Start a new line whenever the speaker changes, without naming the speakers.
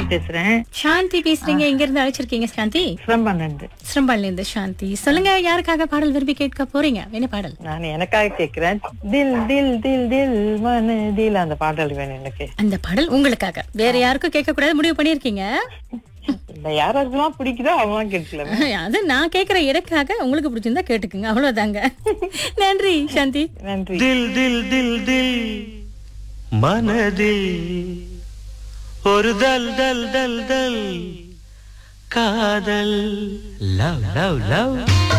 பேசுறேன்
சாந்தி பேசுறீங்க எங்க இருந்து அழைச்சிருக்கீங்க சாந்தி
சிரம்பானந்து
சிரம்பால்ல இருந்து சாந்தி சொல்லுங்க யாருக்காக பாடல் விரும்பி கேட்க போறீங்க என்ன பாடல்
நான் எனக்காக கேக்குறேன் தில் தில் தில் தில் மனதில் அந்த பாடல் வேணும் எனக்கு
அந்த பாடல் உங்களுக்காக வேற யாருக்கும் கேட்க கூடாது முடிவு பண்ணிருக்கீங்க
இந்த யாராருக்கெல்லாம் பிடிக்குதோ அவங்களாம் கேட்கல
அது நான் கேக்குற எனக்காக உங்களுக்கு பிடிச்சிருந்தா கேட்டுக்குங்க அவ்வளவுதாங்க நன்றி சாந்தி
நன்றி
தில் தில் தில் தில் மனதில் ஒரு தல் தல் தல் தல் காதல் லவ் லவ் லவ்